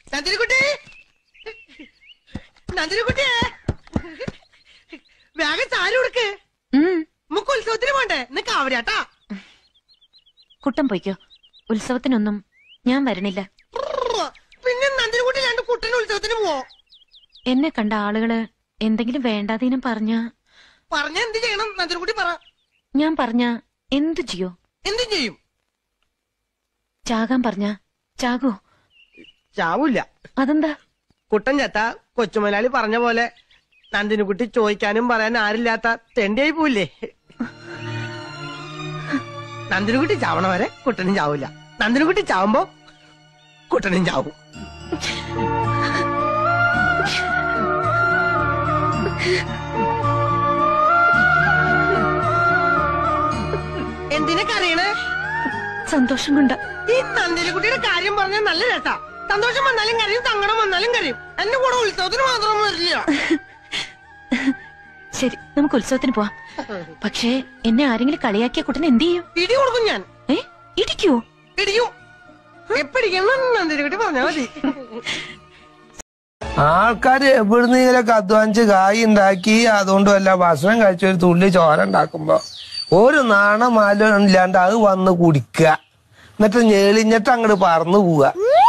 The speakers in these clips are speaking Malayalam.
നന്ദിനിക്കുട്ടി നന്ദിനിക്കുട്ടിയെ വേഗം ചാരി കൊടുക്ക് ഉം, നമുക്ക് ഉത്സവത്തിന് പോണ്ടേ ഇന്ന് കാവരാട്ടാ കുട്ടൻ പൊയ്ക്കോ ഉത്സവത്തിനൊന്നും ഞാൻ വരണില്ല പിന്നെ നന്ദിനിക്കുട്ടി രണ്ട് കുട്ടന് ഉത്സവത്തിന് പോവോ എന്നെ കണ്ട ആളുകള് എന്തെങ്കിലും വേണ്ടാതീനം പറഞ്ഞ പറഞ്ഞ എന്ത് ചെയ്യണം നന്ദിനിക്കുട്ടി പറ ഞാൻ പറഞ്ഞ എന്തു ചെയ്യോ എന്തും ചെയ്യും ചാകാൻ പറഞ്ഞ ചാകോ ചാവൂല അതെന്താ കുട്ടൻ ചേത്ത കൊച്ചുമലയാളി പറഞ്ഞ പോലെ നന്ദിനിക്കുട്ടി ചോദിക്കാനും പറയാൻ ആരില്ലാത്ത തെണ്ടിയായി പോയില്ലേ നന്ദിനിക്കുട്ടി ചാവണ വരെ കുട്ടനും ചാവൂല നന്ദിനിക്കുട്ടി ചാവുമ്പോ കുട്ടനും ചാവും എന്തിനാ കരയണേ സന്തോഷം കൊണ്ട ഈ നന്ദിനിക്കുട്ടിയുടെ കാര്യം പറഞ്ഞാൽ നല്ല രസാ സന്തോഷം വന്നാലും കരയും സങ്കടം വന്നാലും കരയും എന്റെ കൂടെ ഉത്സവത്തിന് മാത്രം വരില്ല ശരി നമുക്ക് ഉത്സവത്തിന് പോവാം പക്ഷേ എന്നെ ആരെങ്കിലും കളിയാക്കിയ കുട്ടൻ എന്ത് ചെയ്യും ഇടി കൊടുക്കും ഞാൻ ഏ ഇടിക്കോ ഇടിയും എപ്പിടിക്കണം നന്ദിനിക്കുട്ടി പറഞ്ഞാ മതി ആൾക്കാര് എവിടുന്നെങ്കിലൊക്കെ അധ്വാനിച്ച് കായ് ഉണ്ടാക്കി അതുകൊണ്ട് വല്ല ഭക്ഷണം കഴിച്ച ഒരു തുള്ളി ചോര ഉണ്ടാക്കുമ്പോ ഒരു നാണമാലും ഇല്ലാണ്ട് അത് വന്ന് കുടിക്കുക എന്നിട്ട് ഞെളിഞ്ഞിട്ട് അങ്ങോട്ട് പറന്നു പോവുക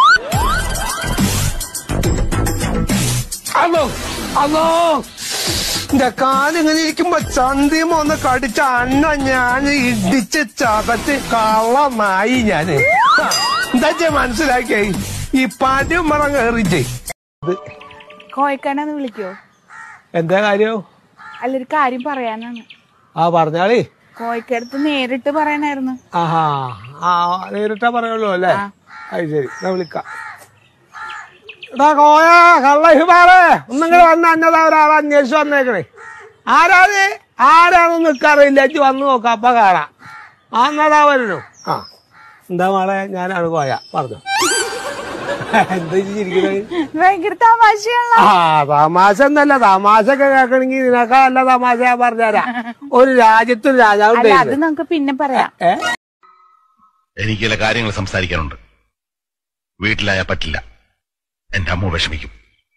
അതോ അതോ എന്റെ കാലിങ്ങനെ ഇരിക്കുമ്പോ ചന്തിമ ഒന്ന് കടിച്ച അന്ന ഞാൻ ഇടിച്ച് ചതച്ച് കള്ളമായി ഞാന് ആ, എന്താ മനസ്സിലാക്കിയേ ഈ പടിമറം കയറിച്ചേ കോയക്കാനെന്ന് വിളിക്കോ എന്താ കാര്യം അല്ലൊരു കാര്യം പറയാനാണ് ആ പറഞ്ഞാളി കോയക്കടുത്ത് നേരിട്ട് പറയാനായിരുന്നു ആഹാ ആ നേരിട്ടാ പറയുള്ളൂ അല്ലേ അത് ശരി ഞാൻ വിളിക്കാം എടാ കോയ കള്ള ഹിബാറേ ഒന്നിങ്ങനെ വന്ന അന്നതാ ഒരാളെ അന്വേഷിച്ച് വന്നേക്കണേ ആരാത് ആരാണെന്ന് നിൽക്കാറില്ല അച്ഛൻ വന്ന് നോക്കാം അപ്പൊ കാണാം ആ എന്നതാ വരുന്നു ആ എന്താ മോളെ ഞാനാണ് കോയ പറഞ്ഞു എന്താ ചിരിക്കുന്നത് ഭയങ്കര തമാശയുള്ള ആ തമാശ എന്നല്ല തമാശ ഒക്കെ കേൾക്കണമെങ്കിൽ നിനക്കാ നല്ല തമാശ ഞാൻ പറഞ്ഞുതരാം ഒരു രാജ്യത്തൊരു രാജാവ് അല്ല അത് ഉണ്ടായിരുന്നു. നമുക്ക് പിന്നെ പറയാം ഏ എനിക്ക് ചില കാര്യങ്ങൾ സംസാരിക്കാനുണ്ട് വീട്ടിലായ പറ്റില്ല എന്റെ അമ്മ വിഷമിക്കും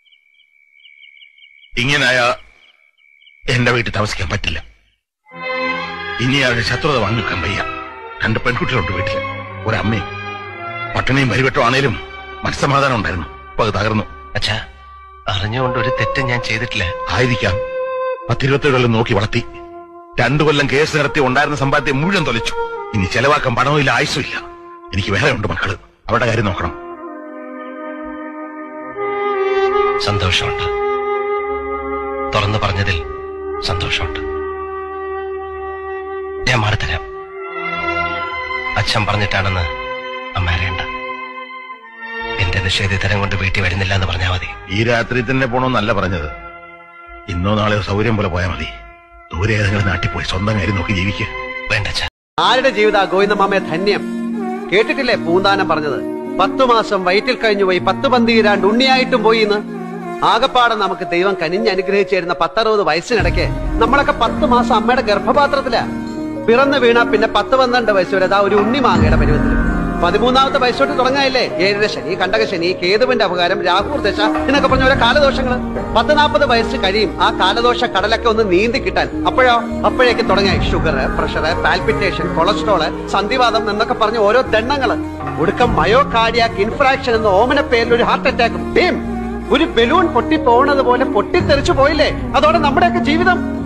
ഇങ്ങനായ എന്റെ വീട്ടിൽ താമസിക്കാൻ പറ്റില്ല ഇനി അവരുടെ ശത്രുത വാങ്ങിക്കാൻ വയ്യ രണ്ട് പെൺകുട്ടികളുണ്ട് വീട്ടിൽ ഒരമ്മയും പട്ടിണിയും പരിവട്ടം ആണേലും മനസ്സമാധാനം ഉണ്ടായിരുന്നു ഇപ്പൊ അത് തകർന്നു അച്ഛാ അറിഞ്ഞുകൊണ്ട് ഒരു തെറ്റും ഞാൻ ചെയ്തിട്ടില്ല ആയിരിക്കാം പത്തിരുപത്തേഴ് കൊല്ലം നോക്കി വളർത്തി രണ്ടു കൊല്ലം കേസ് നടത്തി ഉണ്ടായിരുന്ന സമ്പാദ്യം മുഴുവൻ തൊലച്ചു ഇനി ചെലവാക്കാൻ പണവും ഇല്ല ആയുസും ഇല്ല എനിക്ക് വേറെ ഉണ്ട് മക്കള് അവരുടെ കാര്യം നോക്കണം സന്തോഷമുണ്ട് തുറന്നു പറഞ്ഞതിൽ സന്തോഷമുണ്ട് ഞാൻ മാറിത്തരാം അച്ഛൻ പറഞ്ഞിട്ടാണെന്ന് അമ്മ അറിയണ്ട എന്റെ നിഷേധിതരം കൊണ്ട് വീട്ടിൽ വരുന്നില്ല എന്ന് പറഞ്ഞാൽ മതി ഈ രാത്രി തന്നെ പോണോന്നല്ല പറഞ്ഞത് ഇന്നോ നാളെയോ സൗകര്യം പോലെ പോയാൽ മതി ദൂരെ ഏതെങ്കിലും നാട്ടിൽ പോയി സ്വന്തം കാര്യം നോക്കി ജീവിക്കുക വേണ്ട അച്ഛാ ആരുടെ ജീവിത ഗോവിന്ദമാമയെ ധന്യം കേട്ടിട്ടില്ലേ പൂന്താനം പറഞ്ഞത് പത്തു മാസം വയറ്റിൽ കഴിഞ്ഞു പോയി പത്ത് പന്തിരാണ്ട് ഉണ്ണിയായിട്ടും പോയി എന്ന് ആകപ്പാടെ നമുക്ക് ദൈവം കനിഞ്ഞ് അനുഗ്രഹിച്ചിരുന്ന പത്തറുപത് വയസ്സിനിടയ്ക്ക് നമ്മളൊക്കെ പത്ത് മാസം അമ്മയുടെ ഗർഭപാത്രത്തിലാ പിറന്നു വീണ പിന്നെ പത്ത് പന്ത്രണ്ട് വയസ്സ് വരെ അതാ ഒരു ഉണ്ണി മാങ്ങയുടെ പരുവത്തിൽ പതിമൂന്നാമത്തെ വയസ്സോട്ട് തുടങ്ങായില്ലേ ഏഴര ശനി കണ്ടക ശനി കേതുവിന്റെ അപകാരം രാഹുർ ദശ എന്നൊക്കെ പറഞ്ഞ ഓരോ കാലദോഷങ്ങള് പത്ത് നാൽപ്പത് വയസ്സ് കഴിയും ആ കാലദോഷ കടലൊക്കെ ഒന്ന് നീന്തി കിട്ടാൻ അപ്പോഴോ അപ്പോഴേക്ക് തുടങ്ങായി ഷുഗർ പ്രഷർ പാൽപിറ്റേഷൻ കൊളസ്ട്രോള് സന്ധിവാദം എന്നൊക്കെ പറഞ്ഞ ഓരോ ദണ്ണങ്ങള് ഒടുക്കം മയോ കാർഡിയാക് ഇൻഫ്രാക്ഷൻ എന്ന ഓമന പേരിൽ ഒരു ഹാർട്ട് അറ്റാക്കും ടീം ഒരു ബലൂൺ പൊട്ടി പോണത് പോലെ പൊട്ടിത്തെറിച്ചു പോയില്ലേ അതോടെ നമ്മുടെയൊക്കെ ജീവിതം